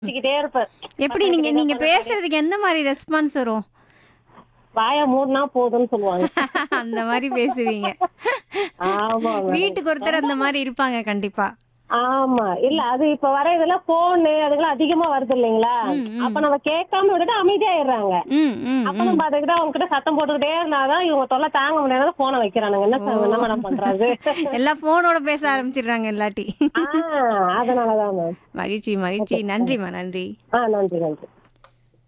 பேசிக்கிட்டே இருப்பார் எப்படி நீங்க நீங்க பேசுறதுக்கு எந்த மாதிரி ரெஸ்பான்ஸ் வரும் வாய மூடினா போதும்னு சொல்லுவாங்க அந்த மாதிரி பேசுவீங்க ஆமா வீட்டுக்கு ஒருத்தர் அந்த மாதிரி இருப்பாங்க கண்டிப்பா ஆமா இல்ல அது இப்ப வர இதெல்லாம் போனு அதுக்கெல்லாம் அதிகமா வருது இல்லைங்களா அப்ப நம்ம கேட்காம விட்டுட்டு அமைதியாயிடுறாங்க ம் ம் அப்ப நம்ம அதுக்கிட்ட அவங்க கிட்ட சத்தம் போட்டுக்கிட்டே இருந்தாதான் இவங்க தொல்லை தாங்க முடியாத போனை வைக்கிறானுங்க என்ன சார் என்ன மேடம் பண்றது எல்லாம் போனோட பேச ஆரம்பிச்சிடுறாங்க இல்லாட்டி ஆஹ் அதனாலதான் மேம் மகிழ்ச்சி மகிழ்ச்சி நன்றிம்மா நன்றி ஆஹ் நன்றி நன்றி